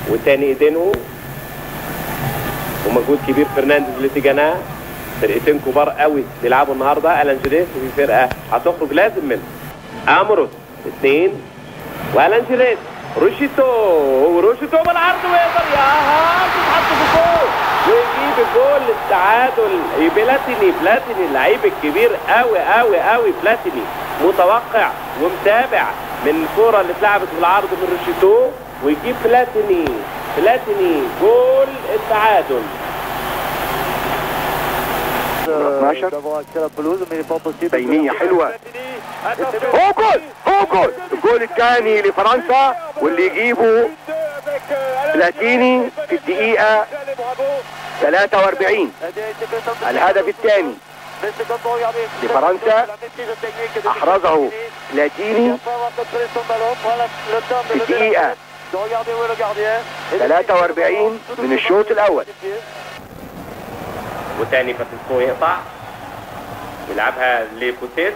والتاني ايدينو ومجهود كبير فرنانديز لتيجانا فرقتين كبار قوي بيلعبوا النهارده الانجيليس وفي فرقه هتخرج لازم منها امروس اثنين والانجيليس روشيتو وروشيتو بالعرض ويقدر ياها تتحط في الجول ويجيب الجول التعادل بلاتيني بلاتيني اللعيب الكبير قوي قوي قوي بلاتيني متوقع ومتابع من الكوره اللي اتلعبت بالعرض من روشيتو ويجيب بلاتيني بلاتيني جول التعادل 12 بينية حلوة هو جول هو جول الجول الثاني لفرنسا واللي يجيبه بلاتيني في الدقيقة 43 الهدف الثاني لفرنسا أحرزه بلاتيني في الدقيقة 43 من الشوط الأول وتاني فرانسيسكو يقطع يلعبها لبوتيس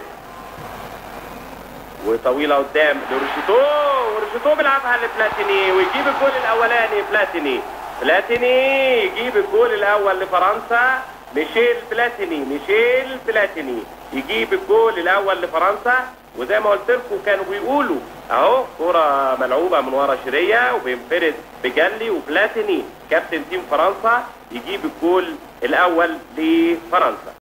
وطويلة قدام لروشيتو وروشيتو بيلعبها لبلاتيني ويجيب الجول الأولاني بلاتيني بلاتيني يجيب الجول الأول لفرنسا ميشيل بلاتيني ميشيل بلاتيني يجيب الجول الأول لفرنسا وزي ما قلت لكم كانوا بيقولوا اهو كرة ملعوبة من ورا شرية وبينفرد بجلي وبلاتيني كابتن تيم فرنسا يجيب الجول الأول لفرنسا